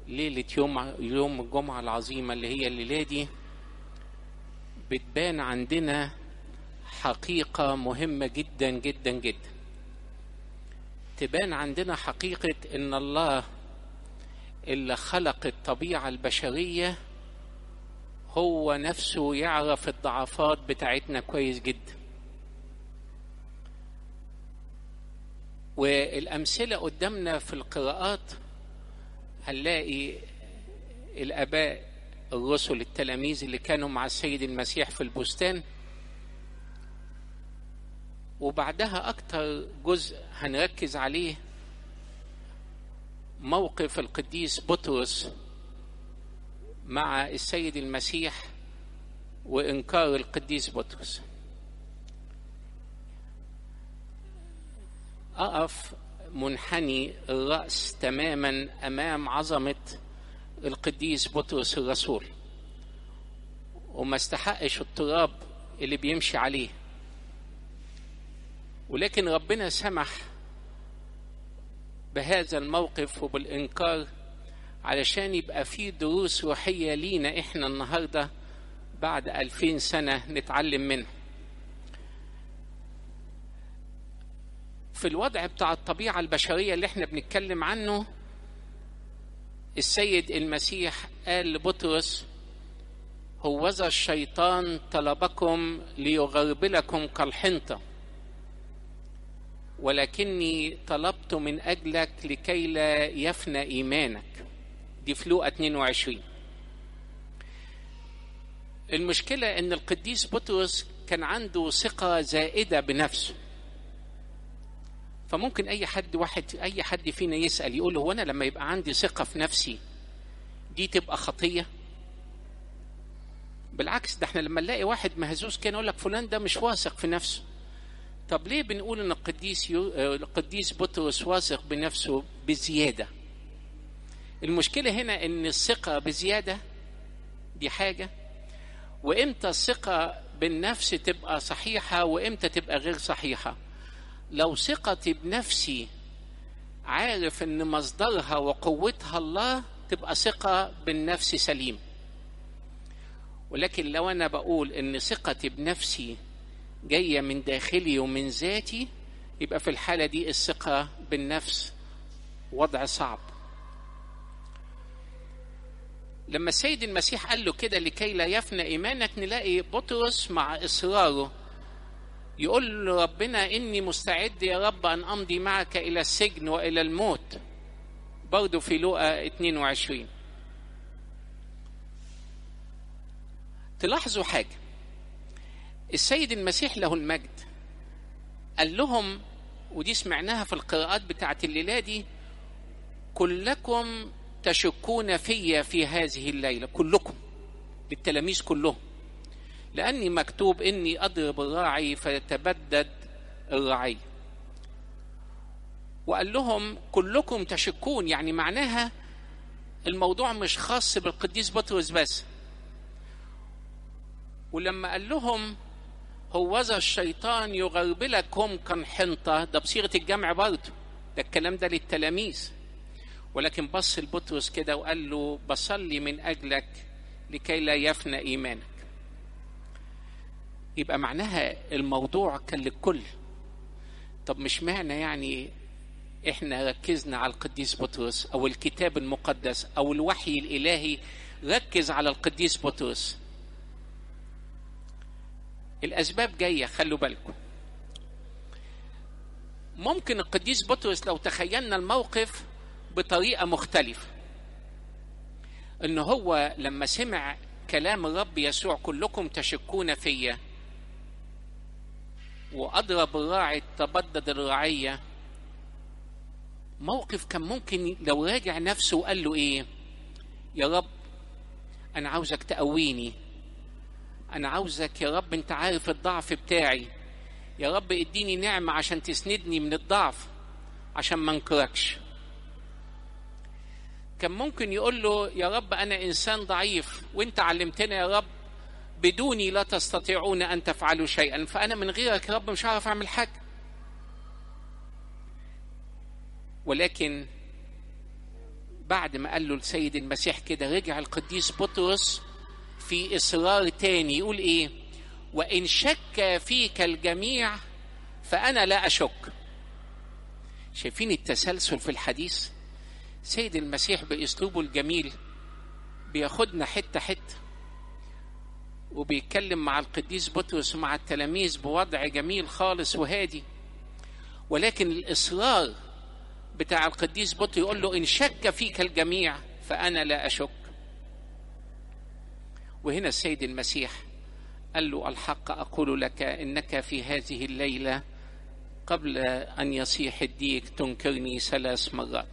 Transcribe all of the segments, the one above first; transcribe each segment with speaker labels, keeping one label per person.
Speaker 1: ليلة يوم يوم الجمعة العظيمة اللي هي الليلة دي بتبان عندنا حقيقة مهمة جدا جدا جدا تبان عندنا حقيقة إن الله اللي خلق الطبيعة البشرية هو نفسه يعرف الضعفات بتاعتنا كويس جدا والأمثلة قدامنا في القراءات هنلاقي الآباء الرسل التلاميذ اللي كانوا مع السيد المسيح في البستان وبعدها أكتر جزء هنركز عليه موقف القديس بطرس مع السيد المسيح وإنكار القديس بطرس أقف منحني الرأس تماما أمام عظمة القديس بطرس الرسول وما استحقش التراب اللي بيمشي عليه ولكن ربنا سمح بهذا الموقف وبالإنكار علشان يبقى في دروس روحية لينا إحنا النهاردة بعد ألفين سنة نتعلم منها في الوضع بتاع الطبيعة البشرية اللي احنا بنتكلم عنه السيد المسيح قال لبطرس هوذا الشيطان طلبكم ليغربلكم كالحنطة ولكني طلبت من أجلك لكي لا يفنى إيمانك دي في لوقا 22 المشكلة إن القديس بطرس كان عنده ثقة زائدة بنفسه فممكن اي حد واحد اي حد فينا يسال يقول هو انا لما يبقى عندي ثقه في نفسي دي تبقى خطيه بالعكس ده احنا لما نلاقي واحد مهزوز كان يقول لك فلان ده مش واثق في نفسه طب ليه بنقول ان القديس يو... القديس بطرس واثق بنفسه بزياده المشكله هنا ان الثقه بزياده دي حاجه وامتى الثقه بالنفس تبقى صحيحه وامتى تبقى غير صحيحه لو ثقتي بنفسي عارف ان مصدرها وقوتها الله تبقى ثقة بالنفس سليم ولكن لو انا بقول ان ثقتي بنفسي جاية من داخلي ومن ذاتي يبقى في الحالة دي الثقة بالنفس وضع صعب لما السيد المسيح قال له كده لكي لا يفنى ايمانك نلاقي بطرس مع اصراره يقول له ربنا إني مستعد يا رب أن أمضي معك إلى السجن وإلى الموت برضه في لوقا 22 تلاحظوا حاجة السيد المسيح له المجد قال لهم ودي سمعناها في القراءات بتاعت الليلة دي كلكم تشكون في في هذه الليلة كلكم للتلاميذ كلهم لأني مكتوب إني أضرب الراعي فيتبدد الرعي وقال لهم كلكم تشكون يعني معناها الموضوع مش خاص بالقديس بطرس بس ولما قال لهم هوذا الشيطان يغربلكم كالحنطة ده بصيغة الجمع برضه ده الكلام ده للتلاميذ ولكن بص لبطرس كده وقال له بصلي من أجلك لكي لا يفنى إيمانك يبقى معناها الموضوع كان للكل طب مش معنى يعني احنا ركزنا على القديس بطرس او الكتاب المقدس او الوحي الالهي ركز على القديس بطرس الاسباب جايه خلوا بالكم ممكن القديس بطرس لو تخيلنا الموقف بطريقه مختلفه ان هو لما سمع كلام الرب يسوع كلكم تشكون فيا وأضرب الراعي تبدد الرعية موقف كان ممكن لو راجع نفسه وقال له إيه يا رب أنا عاوزك تقويني أنا عاوزك يا رب أنت عارف الضعف بتاعي يا رب اديني نعمة عشان تسندني من الضعف عشان ما انكركش كان ممكن يقول له يا رب أنا إنسان ضعيف وأنت علمتنا يا رب بدوني لا تستطيعون أن تفعلوا شيئا فأنا من غيرك يا رب مش هعرف أعمل حاجة ولكن بعد ما قال له السيد المسيح كده رجع القديس بطرس في إصرار تاني يقول إيه وإن شك فيك الجميع فأنا لا أشك شايفين التسلسل في الحديث سيد المسيح بأسلوبه الجميل بياخدنا حتة حتة وبيتكلم مع القديس بطرس ومع التلاميذ بوضع جميل خالص وهادي ولكن الإصرار بتاع القديس بطرس يقول له إن شك فيك الجميع فأنا لا أشك وهنا السيد المسيح قال له الحق أقول لك إنك في هذه الليلة قبل أن يصيح الديك تنكرني ثلاث مرات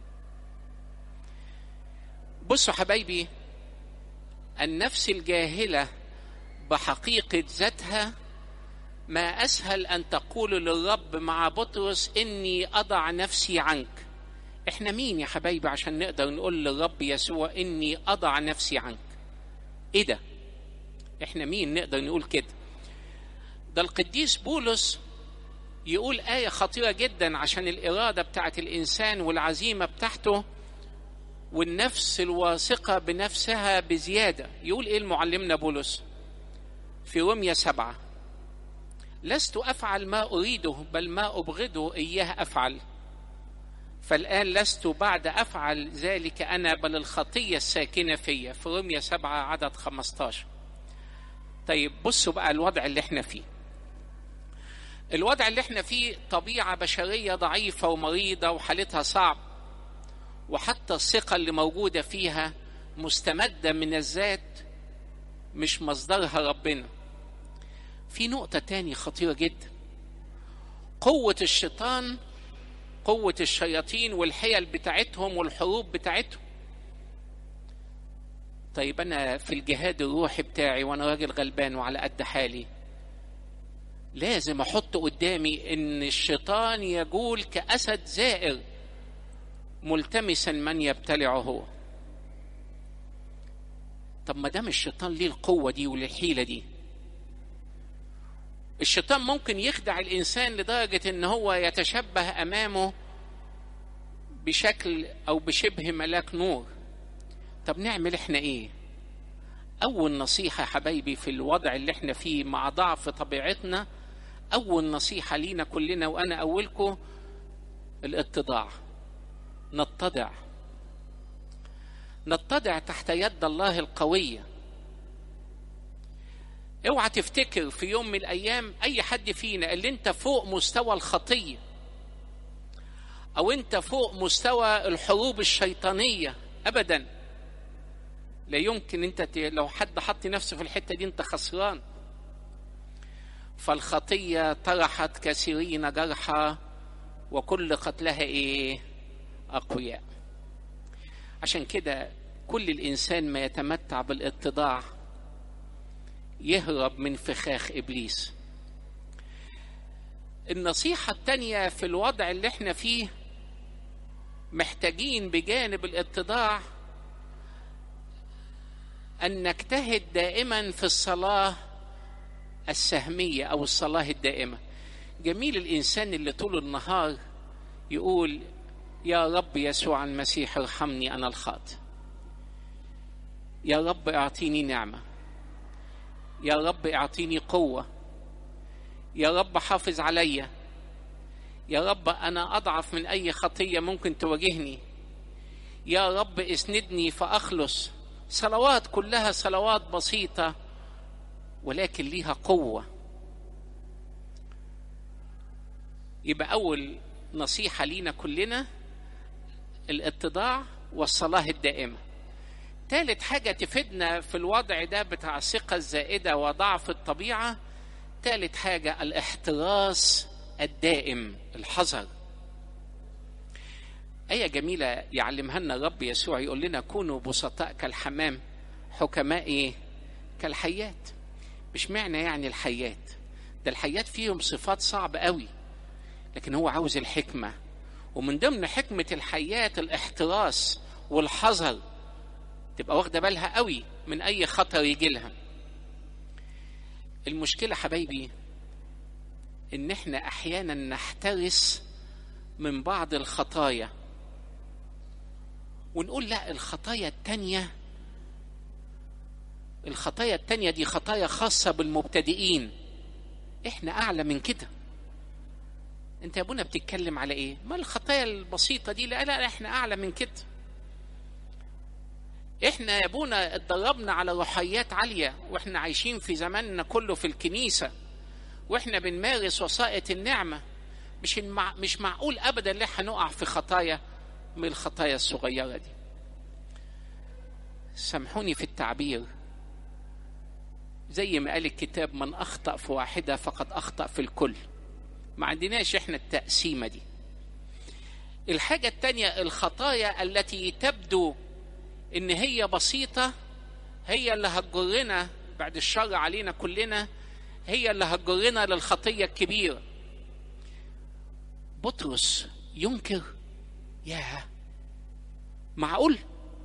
Speaker 1: بصوا حبايبي النفس الجاهلة بحقيقة ذاتها ما أسهل أن تقول للرب مع بطرس إني أضع نفسي عنك إحنا مين يا حبايبي عشان نقدر نقول للرب يسوع إني أضع نفسي عنك إيه ده إحنا مين نقدر نقول كده ده القديس بولس يقول آية خطيرة جدا عشان الإرادة بتاعت الإنسان والعزيمة بتاعته والنفس الواثقة بنفسها بزيادة يقول إيه المعلمنا بولس في رومية سبعة لست أفعل ما أريده بل ما أبغضه إياه أفعل فالآن لست بعد أفعل ذلك أنا بل الخطية الساكنة فيا في رومية سبعة عدد 15 طيب بصوا بقى الوضع اللي احنا فيه الوضع اللي احنا فيه طبيعة بشرية ضعيفة ومريضة وحالتها صعب وحتى الثقة اللي موجودة فيها مستمدة من الذات مش مصدرها ربنا في نقطة تاني خطيرة جدا قوة الشيطان قوة الشياطين والحيل بتاعتهم والحروب بتاعتهم طيب أنا في الجهاد الروحي بتاعي وأنا راجل غلبان وعلى قد حالي لازم أحط قدامي إن الشيطان يجول كأسد زائر ملتمسا من يبتلعه هو طب ما دام الشيطان ليه القوة دي والحيلة دي الشيطان ممكن يخدع الإنسان لدرجة إن هو يتشبه أمامه بشكل أو بشبه ملاك نور طب نعمل إحنا إيه؟ أول نصيحة يا حبايبي في الوضع اللي إحنا فيه مع ضعف طبيعتنا أول نصيحة لينا كلنا وأنا أولكم الاتضاع نتضع نتضع تحت يد الله القوية اوعى تفتكر في يوم من الايام اي حد فينا اللي انت فوق مستوى الخطية او انت فوق مستوى الحروب الشيطانية ابدا لا يمكن انت ت... لو حد حط نفسه في الحتة دي انت خسران فالخطية طرحت كثيرين جرحى وكل قتلها ايه اقوياء عشان كده كل الانسان ما يتمتع بالاتضاع يهرب من فخاخ ابليس النصيحه التانيه في الوضع اللي احنا فيه محتاجين بجانب الاتضاع ان نجتهد دائما في الصلاه السهميه او الصلاه الدائمه جميل الانسان اللي طول النهار يقول يا رب يسوع المسيح ارحمني انا الخاطئ يا رب اعطيني نعمه يا رب اعطيني قوه يا رب حافظ عليا يا رب انا اضعف من اي خطيه ممكن تواجهني يا رب اسندني فاخلص صلوات كلها صلوات بسيطه ولكن ليها قوه يبقى اول نصيحه لينا كلنا الاتضاع والصلاه الدائمه ثالث حاجة تفيدنا في الوضع ده بتاع الثقة الزائدة وضعف الطبيعة ثالث حاجة الاحتراس الدائم الحذر آية جميلة يعلمها لنا الرب يسوع يقول لنا كونوا بسطاء كالحمام حكماء إيه؟ كالحيات مش معنى يعني الحيات ده الحيات فيهم صفات صعبة قوي لكن هو عاوز الحكمة ومن ضمن حكمة الحيات الاحتراس والحذر تبقى واخده بالها قوي من اي خطر يجي لها المشكله حبايبي ان احنا احيانا نحترس من بعض الخطايا ونقول لا الخطايا التانية الخطايا التانية دي خطايا خاصة بالمبتدئين احنا اعلى من كده انت يا ابونا بتتكلم على ايه ما الخطايا البسيطة دي لا لا احنا اعلى من كده احنا يا ابونا اتدربنا على روحيات عالية واحنا عايشين في زماننا كله في الكنيسة واحنا بنمارس وسائط النعمة مش المع... مش معقول ابدا ان احنا نقع في خطايا من الخطايا الصغيرة دي سامحوني في التعبير زي ما قال الكتاب من اخطأ في واحدة فقد اخطأ في الكل ما عندناش احنا التقسيمة دي الحاجة التانية الخطايا التي تبدو ان هي بسيطة هي اللي هتجرنا بعد الشر علينا كلنا هي اللي هتجرنا للخطية الكبيرة بطرس ينكر ياه معقول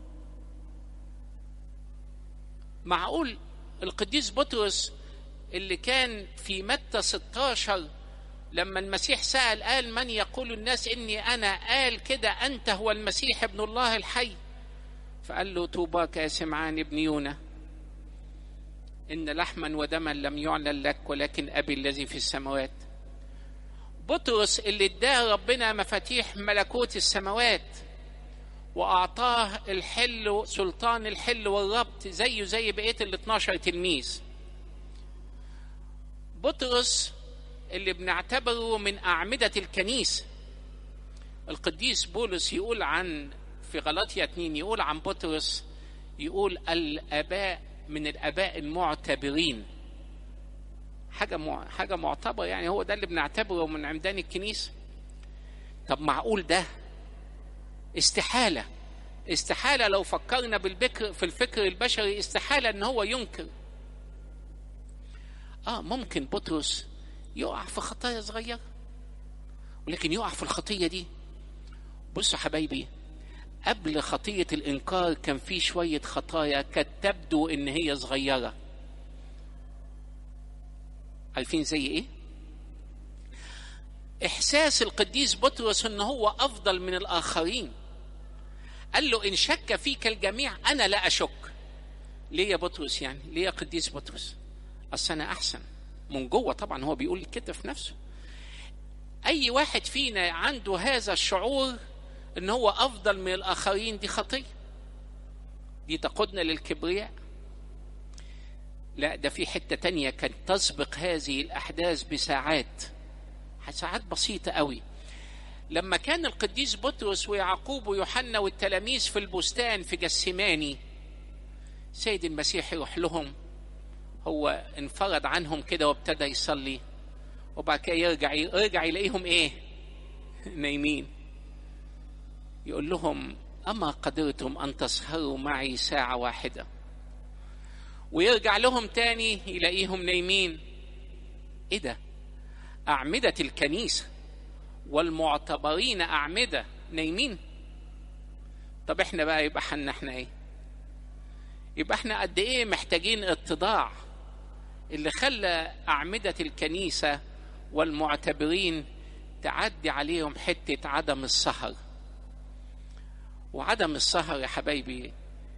Speaker 1: معقول القديس بطرس اللي كان في متى 16 لما المسيح سأل قال من يقول الناس إني أنا قال كده أنت هو المسيح ابن الله الحي فقال له توباك يا سمعان ابن يونا إن لحما ودما لم يعلن لك ولكن أبي الذي في السماوات بطرس اللي اداه ربنا مفاتيح ملكوت السماوات وأعطاه الحل سلطان الحل والربط زيه زي بقية ال 12 تلميذ بطرس اللي بنعتبره من أعمدة الكنيسة القديس بولس يقول عن في غلطية اتنين يقول عن بطرس يقول الآباء من الآباء المعتبرين حاجة مع... حاجة معتبرة يعني هو ده اللي بنعتبره من عمدان الكنيسة طب معقول ده استحالة استحالة لو فكرنا بالبكر في الفكر البشري استحالة ان هو ينكر اه ممكن بطرس يقع في خطايا صغيرة ولكن يقع في الخطية دي بصوا حبايبي قبل خطية الإنكار كان في شوية خطايا كانت تبدو إن هي صغيرة عارفين زي إيه؟ إحساس القديس بطرس إن هو أفضل من الآخرين قال له إن شك فيك الجميع أنا لا أشك ليه يا بطرس يعني؟ ليه يا قديس بطرس؟ أصل أنا أحسن من جوه طبعا هو بيقول كده في نفسه اي واحد فينا عنده هذا الشعور ان هو افضل من الاخرين دي خطيه دي تقودنا للكبرياء لا ده في حته تانية كانت تسبق هذه الاحداث بساعات ساعات بسيطه قوي لما كان القديس بطرس ويعقوب ويوحنا والتلاميذ في البستان في جسماني سيد المسيح يروح لهم هو انفرد عنهم كده وابتدى يصلي وبعد كده يرجع يرجع يلاقيهم ايه؟ نايمين يقول لهم اما قدرتم ان تسهروا معي ساعه واحده ويرجع لهم تاني يلاقيهم نايمين ايه ده؟ اعمده الكنيسه والمعتبرين اعمده نايمين طب احنا بقى يبقى حنا احنا ايه؟ يبقى احنا قد ايه محتاجين اتضاع اللي خلى أعمدة الكنيسة والمعتبرين تعدي عليهم حتة عدم السهر وعدم السهر يا حبايبي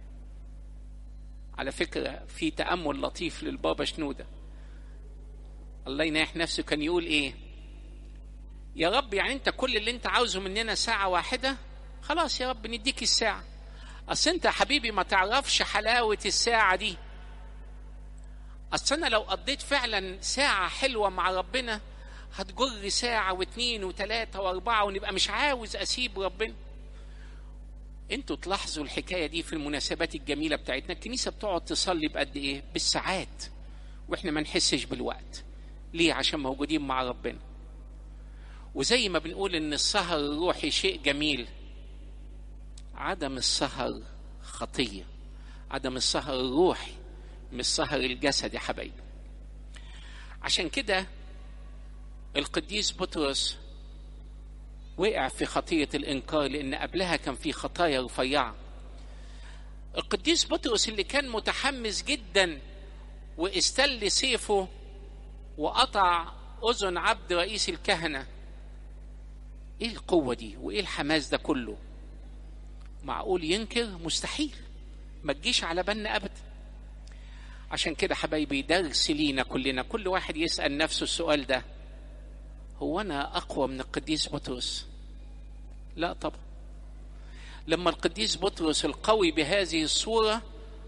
Speaker 1: على فكرة في تأمل لطيف للبابا شنودة الله يناح نفسه كان يقول ايه يا رب يعني انت كل اللي انت عاوزه مننا ساعة واحدة خلاص يا رب نديك الساعة اصل انت يا حبيبي ما تعرفش حلاوة الساعة دي اصل انا لو قضيت فعلا ساعة حلوة مع ربنا هتجر ساعة واثنين وثلاثة واربعة ونبقى مش عاوز اسيب ربنا انتوا تلاحظوا الحكاية دي في المناسبات الجميلة بتاعتنا الكنيسة بتقعد تصلي بقد ايه بالساعات واحنا ما نحسش بالوقت ليه عشان موجودين مع ربنا وزي ما بنقول ان السهر الروحي شيء جميل عدم السهر خطية عدم السهر الروحي مش سهر الجسد يا حبايبي عشان كده القديس بطرس وقع في خطية الإنكار لأن قبلها كان في خطايا رفيعة القديس بطرس اللي كان متحمس جدا واستل سيفه وقطع أذن عبد رئيس الكهنة إيه القوة دي وإيه الحماس ده كله معقول ينكر مستحيل ما تجيش على بالنا ابدا عشان كده حبايبي درس لينا كلنا كل واحد يسال نفسه السؤال ده هو انا اقوى من القديس بطرس لا طبعا لما القديس بطرس القوي بهذه الصوره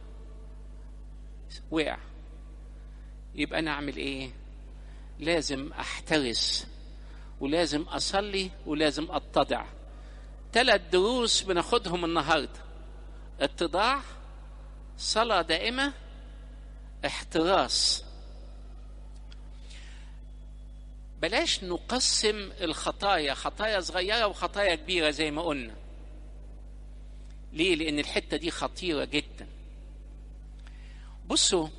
Speaker 1: وقع يبقى انا اعمل ايه لازم احترس ولازم اصلي ولازم اتضع ثلاث دروس بناخدهم النهارده اتضاع صلاه دائمه احتراس بلاش نقسم الخطايا خطايا صغيره وخطايا كبيره زي ما قلنا ليه لان الحته دي خطيره جدا بصوا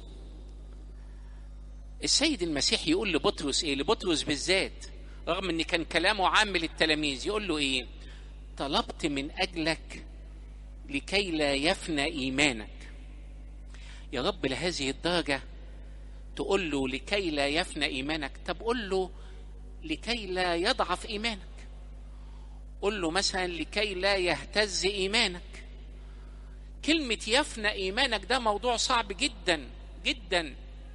Speaker 1: السيد المسيح يقول لبطرس ايه لبطرس بالذات رغم ان كان كلامه عام للتلاميذ يقول له ايه طلبت من اجلك لكي لا يفنى ايمانك يا رب لهذه الدرجه تقول له لكي لا يفنى ايمانك طب قول له لكي لا يضعف ايمانك قل له مثلا لكي لا يهتز ايمانك كلمه يفنى ايمانك ده موضوع صعب جدا جدا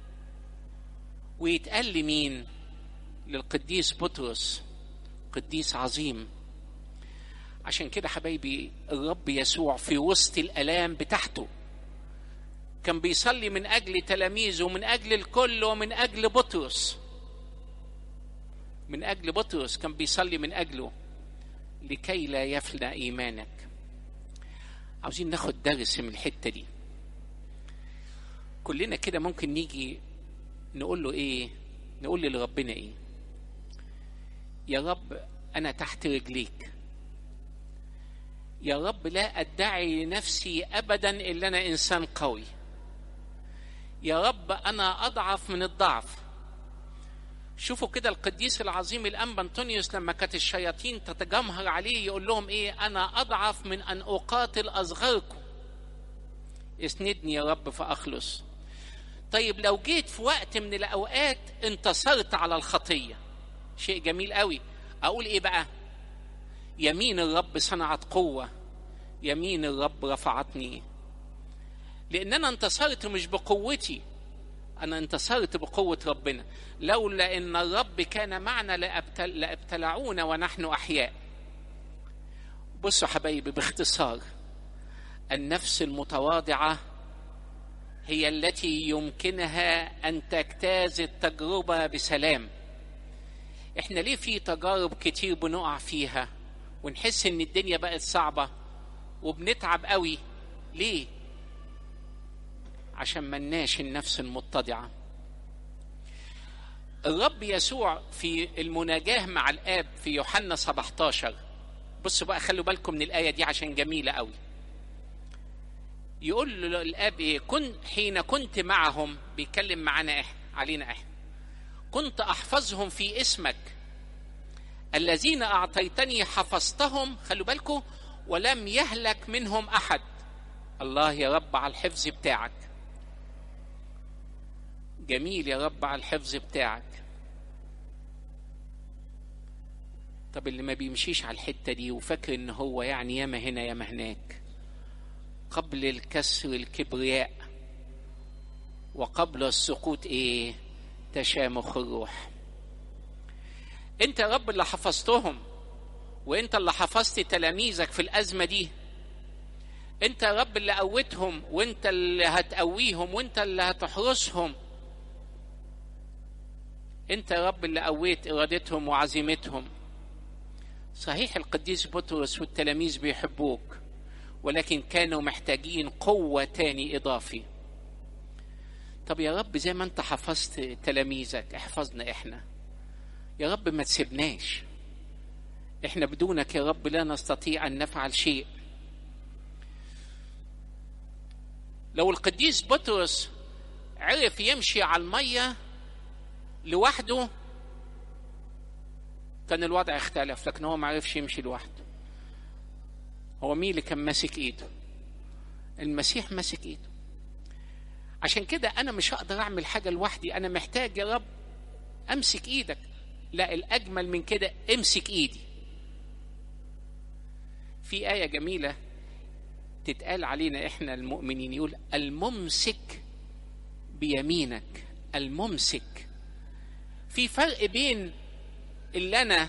Speaker 1: ويتقال لمين للقديس بطرس قديس عظيم عشان كده حبايبي الرب يسوع في وسط الالام بتاعته كان بيصلي من اجل تلاميذه ومن اجل الكل ومن اجل بطرس من اجل بطرس كان بيصلي من اجله لكي لا يفنى ايمانك عاوزين ناخد درس من الحته دي كلنا كده ممكن نيجي نقول له ايه نقول لربنا ايه يا رب انا تحت رجليك يا رب لا ادعي لنفسي ابدا الا انا انسان قوي يا رب انا اضعف من الضعف شوفوا كده القديس العظيم الانبا انطونيوس لما كانت الشياطين تتجمهر عليه يقول لهم ايه انا اضعف من ان اقاتل اصغركم اسندني يا رب فاخلص طيب لو جيت في وقت من الاوقات انتصرت على الخطيه شيء جميل قوي اقول ايه بقى يمين الرب صنعت قوه يمين الرب رفعتني لان انا انتصرت مش بقوتي انا انتصرت بقوه ربنا لولا ان الرب كان معنا لأبتل لابتلعونا ونحن احياء بصوا حبايبي باختصار النفس المتواضعه هي التي يمكنها ان تجتاز التجربه بسلام احنا ليه في تجارب كتير بنقع فيها ونحس ان الدنيا بقت صعبه وبنتعب قوي ليه عشان ملناش النفس المتضعه الرب يسوع في المناجاه مع الاب في يوحنا 17 بصوا بقى خلوا بالكم من الايه دي عشان جميله قوي يقول له الاب ايه كن حين كنت معهم بيتكلم معانا احنا علينا احنا كنت احفظهم في اسمك الذين اعطيتني حفظتهم خلوا بالكم ولم يهلك منهم احد الله يا رب على الحفظ بتاعك جميل يا رب على الحفظ بتاعك طب اللي ما بيمشيش على الحته دي وفاكر ان هو يعني ياما هنا ياما هناك قبل الكسر الكبرياء وقبل السقوط ايه تشامخ الروح انت يا رب اللي حفظتهم وانت اللي حفظت تلاميذك في الازمه دي انت يا رب اللي قوتهم وانت اللي هتقويهم وانت اللي هتحرسهم انت يا رب اللي قويت ارادتهم وعزيمتهم صحيح القديس بطرس والتلاميذ بيحبوك ولكن كانوا محتاجين قوة تاني إضافي طب يا رب زي ما انت حفظت تلاميذك احفظنا احنا يا رب ما تسيبناش احنا بدونك يا رب لا نستطيع ان نفعل شيء لو القديس بطرس عرف يمشي على الميه لوحده كان الوضع اختلف لكن هو ما عرفش يمشي لوحده هو مين اللي كان ماسك ايده المسيح ماسك ايده عشان كده انا مش هقدر اعمل حاجه لوحدي انا محتاج يا رب امسك ايدك لا الاجمل من كده امسك ايدي في ايه جميله تتقال علينا احنا المؤمنين يقول الممسك بيمينك الممسك في فرق بين اللي انا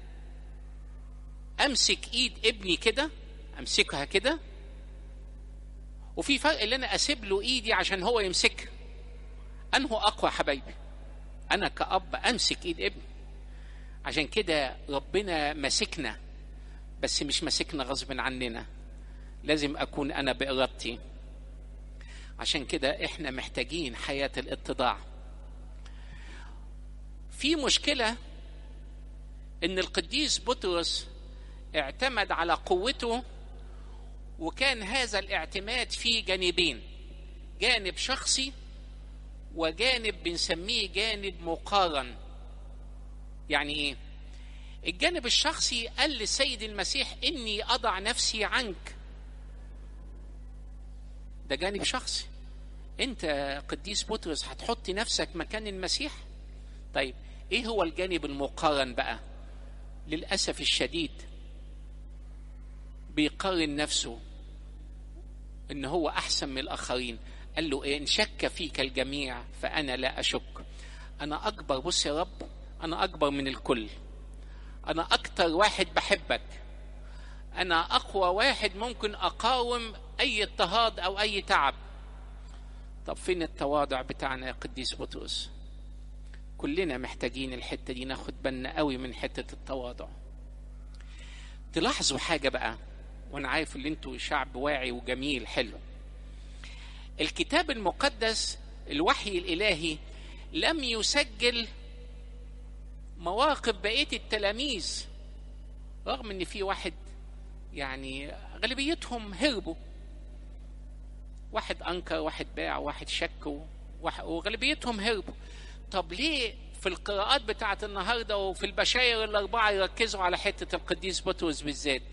Speaker 1: امسك ايد ابني كده امسكها كده وفي فرق اللي انا اسيب له ايدي عشان هو يمسكها انه اقوى حبايبي انا كاب امسك ايد ابني عشان كده ربنا ماسكنا بس مش ماسكنا غصب عننا لازم اكون انا بارادتي عشان كده احنا محتاجين حياه الاتضاع في مشكله ان القديس بطرس اعتمد على قوته وكان هذا الاعتماد فيه جانبين جانب شخصي وجانب بنسميه جانب مقارن يعني ايه الجانب الشخصي قال للسيد المسيح اني اضع نفسي عنك ده جانب شخصي انت قديس بطرس هتحط نفسك مكان المسيح طيب ايه هو الجانب المقارن بقى للاسف الشديد بيقارن نفسه ان هو احسن من الاخرين قال له إيه ان شك فيك الجميع فانا لا اشك انا اكبر بص يا رب انا اكبر من الكل انا اكتر واحد بحبك انا اقوى واحد ممكن اقاوم اي اضطهاد او اي تعب طب فين التواضع بتاعنا يا قديس بطرس كلنا محتاجين الحته دي ناخد بالنا قوي من حته التواضع تلاحظوا حاجه بقى وانا عارف ان انتوا شعب واعي وجميل حلو الكتاب المقدس الوحي الالهي لم يسجل مواقف بقيه التلاميذ رغم ان في واحد يعني غالبيتهم هربوا واحد انكر واحد باع واحد شك وغالبيتهم هربوا طب ليه في القراءات بتاعه النهارده وفي البشاير الاربعه يركزوا على حته القديس بطرس بالذات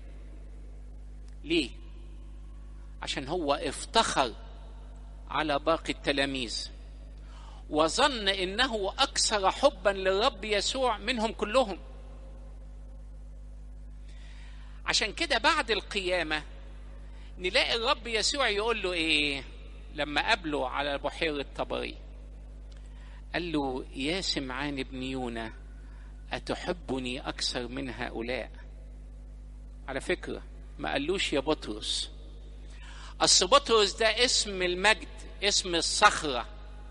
Speaker 1: ليه عشان هو افتخر على باقي التلاميذ وظن انه اكثر حبا للرب يسوع منهم كلهم عشان كده بعد القيامه نلاقي الرب يسوع يقول له ايه لما قابله على بحيره طبري قال له يا سمعان ابن يونا اتحبني اكثر من هؤلاء على فكره ما قالوش يا بطرس اصل بطرس ده اسم المجد اسم الصخره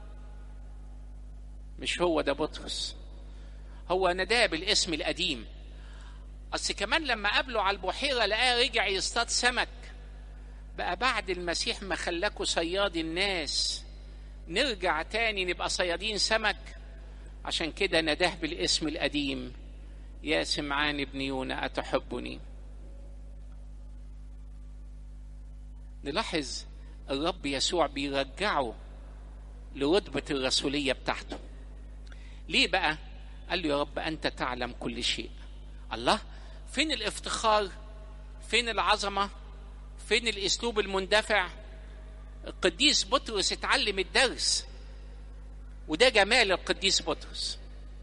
Speaker 1: مش هو ده بطرس هو نداه بالاسم القديم اصل كمان لما قابله على البحيره لقاه رجع يصطاد سمك بقى بعد المسيح ما خلاكوا صياد الناس نرجع تاني نبقى صيادين سمك عشان كده نداه بالاسم القديم يا سمعان ابن يونا أتحبني نلاحظ الرب يسوع بيرجعه لرتبة الرسولية بتاعته ليه بقى قال له يا رب أنت تعلم كل شيء الله فين الافتخار فين العظمة فين الأسلوب المندفع القديس بطرس اتعلم الدرس وده جمال القديس بطرس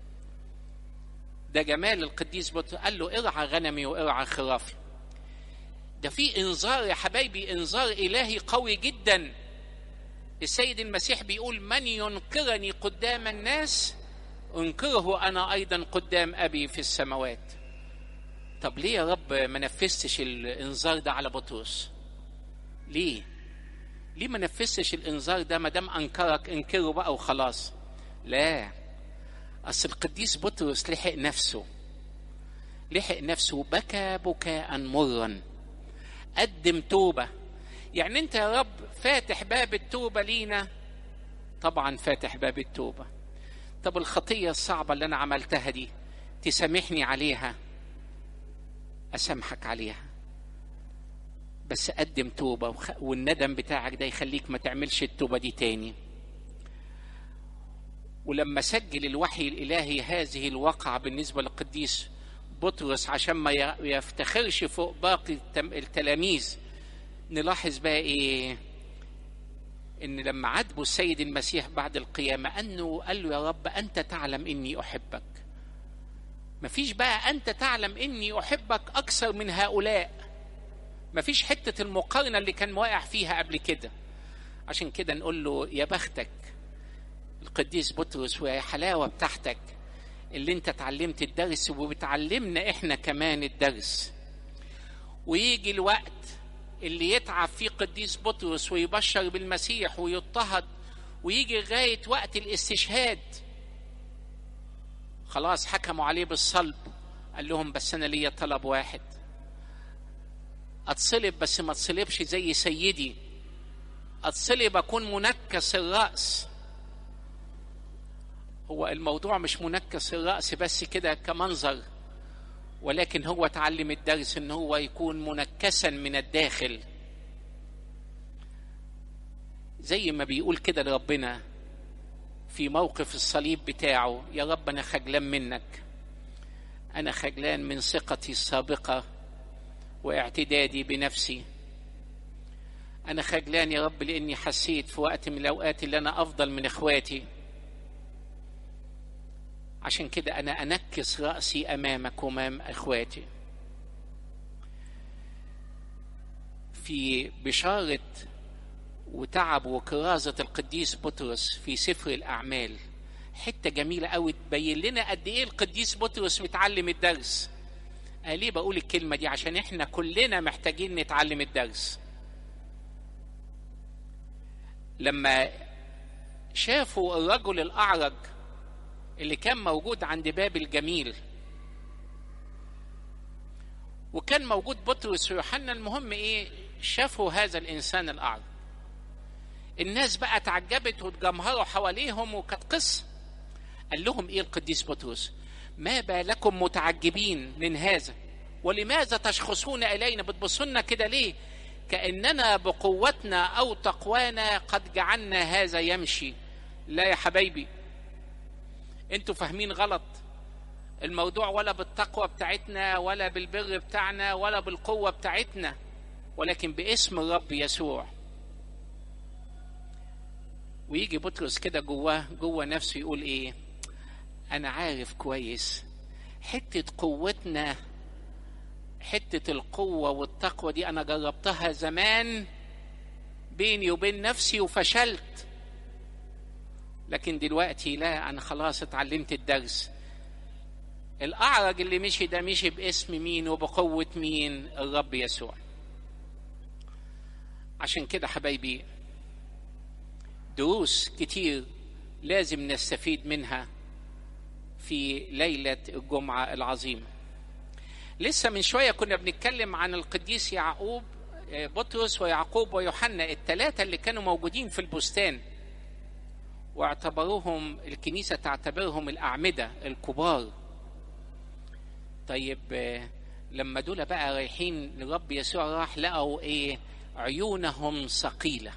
Speaker 1: ده جمال القديس بطرس قال له ارعى غنمي وارعى خرافي ده في انذار يا حبايبي انذار الهي قوي جدا السيد المسيح بيقول من ينكرني قدام الناس انكره انا ايضا قدام ابي في السماوات طب ليه يا رب ما نفذتش الانذار ده على بطرس ليه ليه ما نفذتش الانذار ده ما دام انكرك انكره بقى وخلاص لا اصل القديس بطرس لحق نفسه لحق نفسه بكى بكاء مرا قدم توبه يعني انت يا رب فاتح باب التوبه لينا طبعا فاتح باب التوبه طب الخطيه الصعبه اللي انا عملتها دي تسامحني عليها اسامحك عليها بس قدم توبة والندم بتاعك ده يخليك ما تعملش التوبة دي تاني ولما سجل الوحي الإلهي هذه الواقعة بالنسبة للقديس بطرس عشان ما يفتخرش فوق باقي التلاميذ نلاحظ بقى ايه ان لما عاتبه السيد المسيح بعد القيامة انه قال له يا رب انت تعلم اني احبك مفيش بقى انت تعلم اني احبك اكثر من هؤلاء مفيش حتة المقارنة اللي كان واقع فيها قبل كده عشان كده نقول له يا بختك القديس بطرس ويا حلاوة بتاعتك اللي انت اتعلمت الدرس وبتعلمنا احنا كمان الدرس ويجي الوقت اللي يتعب فيه قديس بطرس ويبشر بالمسيح ويضطهد ويجي لغاية وقت الاستشهاد خلاص حكموا عليه بالصلب قال لهم بس أنا ليا طلب واحد أتصلب بس ما اتصلبش زي سيدي أتصلب أكون منكس الرأس هو الموضوع مش منكس الرأس بس كده كمنظر ولكن هو اتعلم الدرس ان هو يكون منكسا من الداخل زي ما بيقول كده لربنا في موقف الصليب بتاعه يا رب انا خجلان منك انا خجلان من ثقتي السابقه واعتدادي بنفسي انا خجلان يا رب لاني حسيت في وقت من الاوقات اللي انا افضل من اخواتي عشان كده انا انكس راسي امامك وامام اخواتي في بشاره وتعب وكرازه القديس بطرس في سفر الاعمال حته جميله قوي تبين لنا قد ايه القديس بطرس متعلم الدرس أنا ليه بقول الكلمه دي عشان احنا كلنا محتاجين نتعلم الدرس لما شافوا الرجل الاعرج اللي كان موجود عند باب الجميل وكان موجود بطرس ويوحنا المهم ايه شافوا هذا الانسان الاعرج الناس بقى تعجبت وتجمهروا حواليهم وكانت قصه قال لهم ايه القديس بطرس ما بالكم متعجبين من هذا ولماذا تشخصون الينا بتبصونا كده ليه كاننا بقوتنا او تقوانا قد جعلنا هذا يمشي لا يا حبايبي انتوا فاهمين غلط الموضوع ولا بالتقوى بتاعتنا ولا بالبر بتاعنا ولا بالقوة بتاعتنا ولكن باسم الرب يسوع ويجي بطرس كده جواه جوه نفسه يقول ايه انا عارف كويس حتة قوتنا حتة القوة والتقوى دي انا جربتها زمان بيني وبين نفسي وفشلت لكن دلوقتي لا انا خلاص اتعلمت الدرس الاعرج اللي مشي ده مشي باسم مين وبقوه مين الرب يسوع عشان كده حبايبي دروس كتير لازم نستفيد منها في ليله الجمعه العظيمه لسه من شويه كنا بنتكلم عن القديس يعقوب بطرس ويعقوب ويوحنا الثلاثه اللي كانوا موجودين في البستان واعتبروهم الكنيسه تعتبرهم الاعمده الكبار طيب لما دول بقى رايحين لرب يسوع راح لقوا ايه عيونهم ثقيله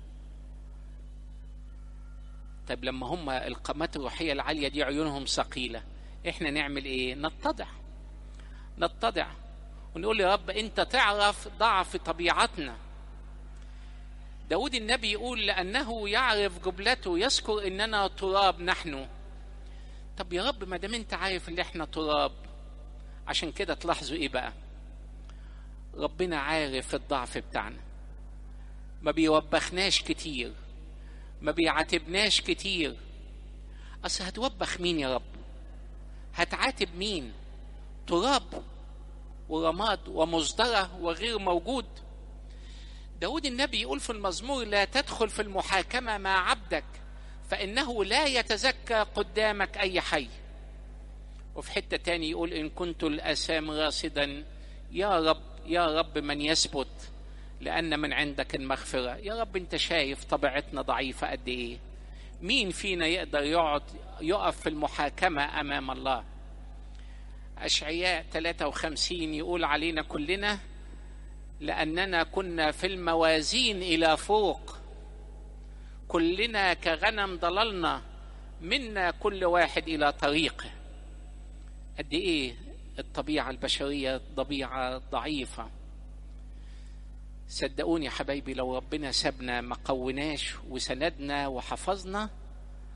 Speaker 1: طيب لما هم القامات الروحيه العاليه دي عيونهم ثقيله احنا نعمل ايه نتضع نتضع ونقول يا رب انت تعرف ضعف طبيعتنا داود النبي يقول لأنه يعرف جبلته يذكر إننا تراب نحن طب يا رب ما دام أنت عارف إن إحنا تراب عشان كده تلاحظوا إيه بقى ربنا عارف الضعف بتاعنا ما بيوبخناش كتير ما بيعاتبناش كتير أصل هتوبخ مين يا رب هتعاتب مين تراب ورماد ومصدرة وغير موجود داود النبي يقول في المزمور لا تدخل في المحاكمة مع عبدك فإنه لا يتزكى قدامك أي حي وفي حتة تاني يقول إن كنت الأسام راصدا يا رب يا رب من يثبت لأن من عندك المغفرة يا رب أنت شايف طبيعتنا ضعيفة قد إيه مين فينا يقدر يقعد يقف في المحاكمة أمام الله أشعياء 53 يقول علينا كلنا لأننا كنا في الموازين إلى فوق كلنا كغنم ضللنا منا كل واحد إلى طريقه قد إيه الطبيعة البشرية طبيعة ضعيفة صدقوني يا حبايبي لو ربنا سابنا ما قوناش وسندنا وحفظنا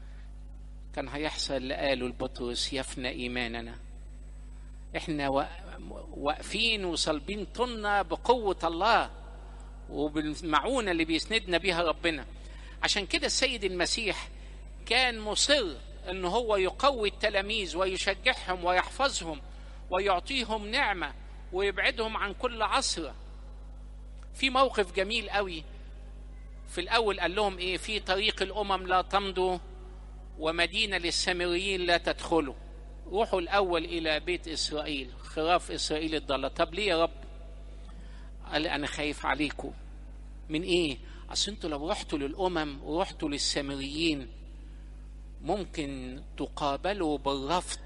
Speaker 1: كان هيحصل اللي قاله البطرس يفنى إيماننا احنا واقفين وصلبين طنة بقوة الله وبالمعونة اللي بيسندنا بيها ربنا عشان كده السيد المسيح كان مصر ان هو يقوي التلاميذ ويشجعهم ويحفظهم ويعطيهم نعمة ويبعدهم عن كل عصرة في موقف جميل قوي في الأول قال لهم إيه في طريق الأمم لا تمضوا ومدينة للسامريين لا تدخلوا روحوا الأول إلى بيت إسرائيل خراف إسرائيل الضالة طب ليه يا رب قال أنا خايف عليكم من إيه أصل أنتوا لو رحتوا للأمم ورحتوا للسامريين ممكن تقابلوا بالرفض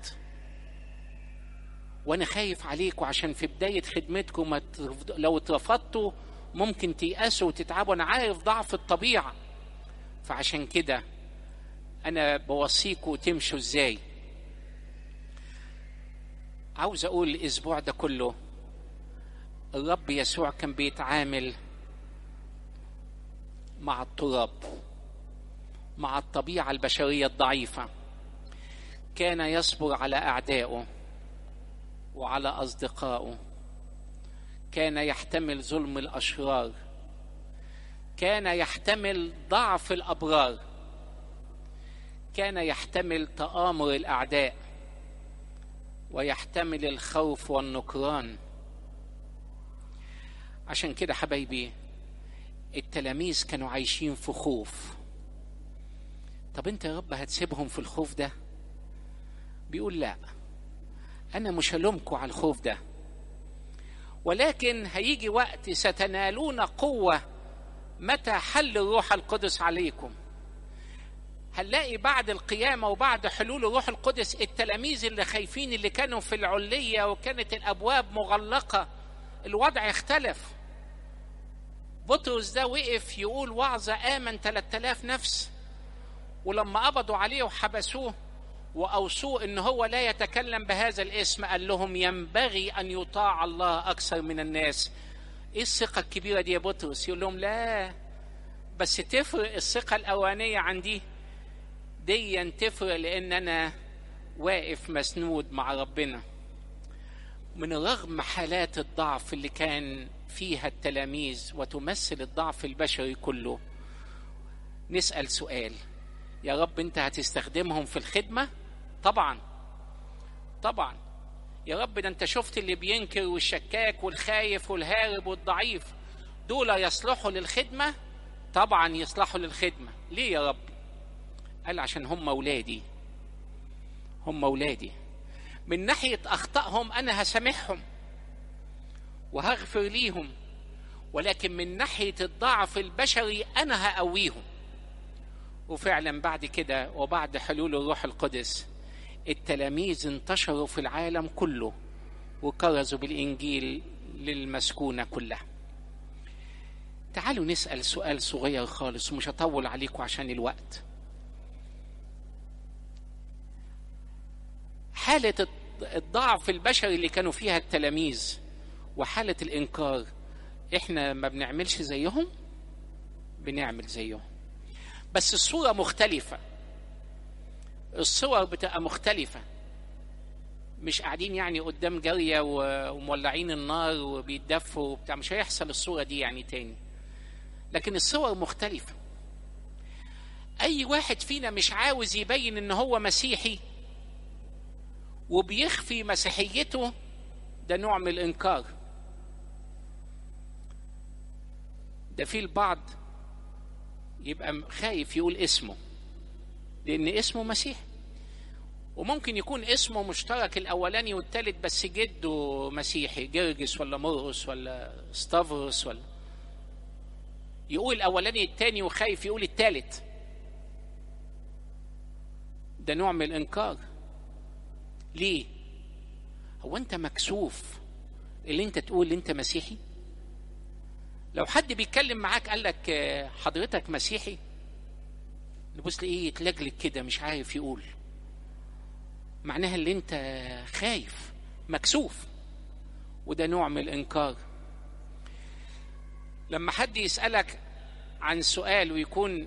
Speaker 1: وانا خايف عليكم عشان في بدايه خدمتكم ما لو اترفضتوا ممكن تيأسوا وتتعبوا انا عارف ضعف الطبيعه فعشان كده انا بوصيكم تمشوا ازاي عاوز اقول الاسبوع ده كله الرب يسوع كان بيتعامل مع التراب مع الطبيعه البشريه الضعيفه كان يصبر على اعدائه وعلى اصدقائه كان يحتمل ظلم الاشرار كان يحتمل ضعف الابرار كان يحتمل تامر الاعداء ويحتمل الخوف والنكران عشان كده حبايبي التلاميذ كانوا عايشين في خوف طب انت يا رب هتسيبهم في الخوف ده بيقول لا انا مش هلومكم على الخوف ده ولكن هيجي وقت ستنالون قوه متى حل الروح القدس عليكم هنلاقي بعد القيامه وبعد حلول الروح القدس التلاميذ اللي خايفين اللي كانوا في العليه وكانت الابواب مغلقه الوضع اختلف بطرس ده وقف يقول وعظة آمن 3000 نفس ولما قبضوا عليه وحبسوه وأوصوه إن هو لا يتكلم بهذا الاسم قال لهم ينبغي أن يطاع الله أكثر من الناس إيه الثقة الكبيرة دي يا بطرس يقول لهم لا بس تفرق الثقة الأولانية عن دي دي تفرق لأن أنا واقف مسنود مع ربنا من رغم حالات الضعف اللي كان فيها التلاميذ وتمثل الضعف البشري كله نسأل سؤال يا رب انت هتستخدمهم في الخدمة طبعا طبعا يا رب ده انت شفت اللي بينكر والشكاك والخايف والهارب والضعيف دول يصلحوا للخدمة طبعا يصلحوا للخدمة ليه يا رب قال عشان هم أولادي هم أولادي من ناحية أخطائهم أنا هسامحهم وهغفر ليهم ولكن من ناحية الضعف البشري أنا هقويهم وفعلا بعد كده وبعد حلول الروح القدس التلاميذ انتشروا في العالم كله وكرزوا بالإنجيل للمسكونة كلها تعالوا نسأل سؤال صغير خالص ومش هطول عليكم عشان الوقت حالة الضعف البشري اللي كانوا فيها التلاميذ وحالة الإنكار إحنا ما بنعملش زيهم بنعمل زيهم بس الصورة مختلفة الصور بتبقى مختلفة مش قاعدين يعني قدام جارية ومولعين النار وبيتدفوا وبتاع مش هيحصل الصورة دي يعني تاني لكن الصور مختلفة أي واحد فينا مش عاوز يبين إن هو مسيحي وبيخفي مسيحيته ده نوع من الإنكار ده في البعض يبقى خايف يقول اسمه لأن اسمه مسيح وممكن يكون اسمه مشترك الأولاني والتالت بس جده مسيحي جرجس ولا مرقس ولا ستافروس ولا يقول الأولاني التاني وخايف يقول التالت ده نوع من الإنكار ليه؟ هو أنت مكسوف اللي أنت تقول أنت مسيحي؟ لو حد بيتكلم معاك قال لك حضرتك مسيحي نبص تلاقيه يتلجلج كده مش عارف يقول معناها اللي انت خايف مكسوف وده نوع من الانكار لما حد يسالك عن سؤال ويكون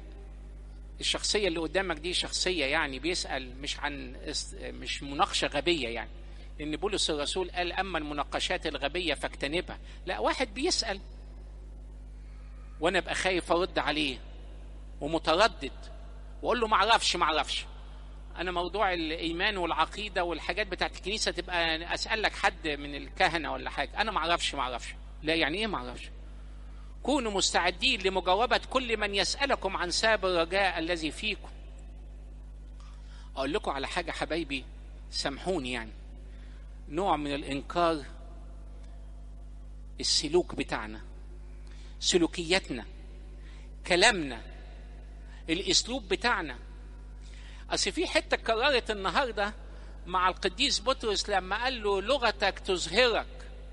Speaker 1: الشخصيه اللي قدامك دي شخصيه يعني بيسال مش عن مش مناقشه غبيه يعني لان بولس الرسول قال اما المناقشات الغبيه فاجتنبها لا واحد بيسال وانا ابقى خايف ارد عليه ومتردد واقول له معرفش معرفش انا موضوع الايمان والعقيده والحاجات بتاعت الكنيسه تبقى اسال لك حد من الكهنه ولا حاجه انا معرفش معرفش لا يعني ايه معرفش كونوا مستعدين لمجاوبه كل من يسالكم عن سبب الرجاء الذي فيكم اقول لكم على حاجه حبايبي سامحوني يعني نوع من الانكار السلوك بتاعنا سلوكياتنا كلامنا الاسلوب بتاعنا اصل في حته اتكررت النهارده مع القديس بطرس لما قال له لغتك تظهرك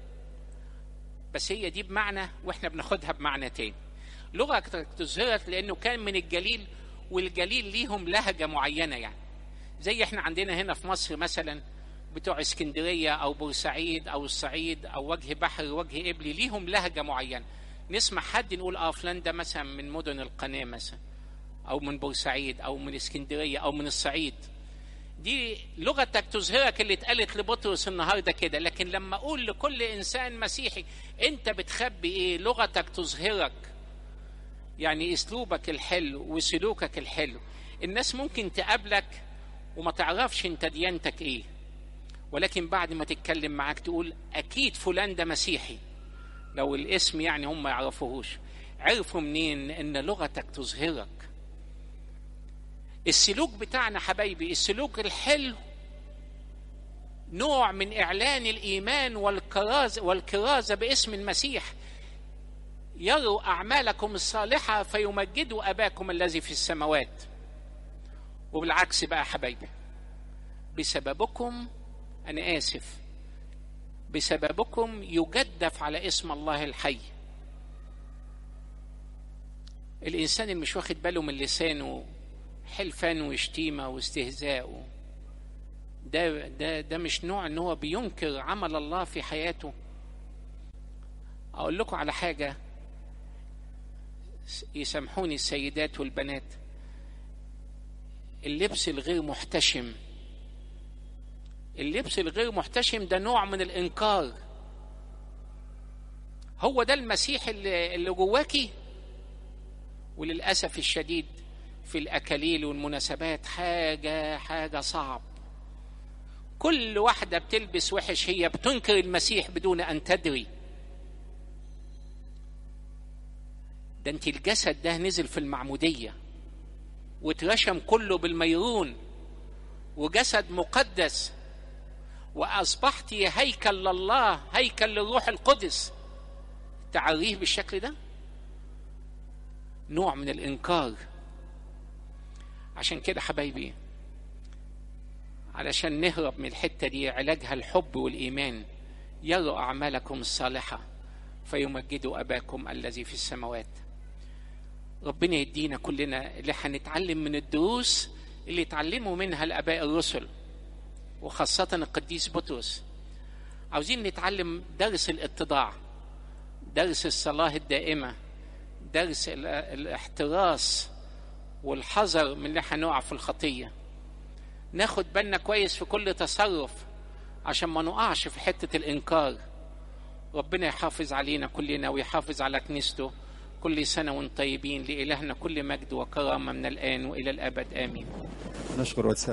Speaker 1: بس هي دي بمعنى واحنا بناخدها بمعنى تاني لغتك تظهرك لانه كان من الجليل والجليل ليهم لهجه معينه يعني زي احنا عندنا هنا في مصر مثلا بتوع اسكندريه او بورسعيد او الصعيد او وجه بحر وجه قبلي ليهم لهجه معينه نسمع حد نقول اه فلان ده مثلا من مدن القناه مثلا او من بورسعيد او من اسكندريه او من الصعيد دي لغتك تظهرك اللي اتقالت لبطرس النهارده كده لكن لما اقول لكل انسان مسيحي انت بتخبي ايه لغتك تظهرك يعني اسلوبك الحلو وسلوكك الحلو الناس ممكن تقابلك وما تعرفش انت ديانتك ايه ولكن بعد ما تتكلم معاك تقول اكيد فلان ده مسيحي لو الاسم يعني هم ما يعرفوهوش عرفوا منين ان لغتك تظهرك السلوك بتاعنا حبايبي السلوك الحلو نوع من اعلان الايمان والكرازه والكرازه باسم المسيح يروا اعمالكم الصالحه فيمجدوا اباكم الذي في السماوات وبالعكس بقى حبايبي بسببكم انا اسف بسببكم يجدف على اسم الله الحي الانسان اللي مش واخد باله من لسانه حلفان وشتيمه واستهزاء ده ده ده مش نوع ان هو بينكر عمل الله في حياته اقول لكم على حاجه يسامحوني السيدات والبنات اللبس الغير محتشم اللبس الغير محتشم ده نوع من الانكار هو ده المسيح اللي, اللي جواكي وللاسف الشديد في الاكاليل والمناسبات حاجه حاجه صعب كل واحده بتلبس وحش هي بتنكر المسيح بدون ان تدري ده انت الجسد ده نزل في المعموديه واترشم كله بالميرون وجسد مقدس واصبحت هيكل لله هيكل للروح القدس تعريه بالشكل ده نوع من الانكار عشان كده حبايبي علشان نهرب من الحته دي علاجها الحب والايمان يروا اعمالكم الصالحه فيمجدوا اباكم الذي في السماوات ربنا يدينا كلنا اللي هنتعلم من الدروس اللي اتعلموا منها الاباء الرسل وخاصة القديس بطرس عاوزين نتعلم درس الاتضاع درس الصلاة الدائمة درس الاحتراس والحذر من اللي هنقع في الخطية ناخد بالنا كويس في كل تصرف عشان ما نقعش في حتة الإنكار ربنا يحافظ علينا كلنا ويحافظ على كنيسته كل سنة وانتم طيبين لإلهنا كل مجد وكرامة من الآن وإلى الأبد آمين
Speaker 2: نشكر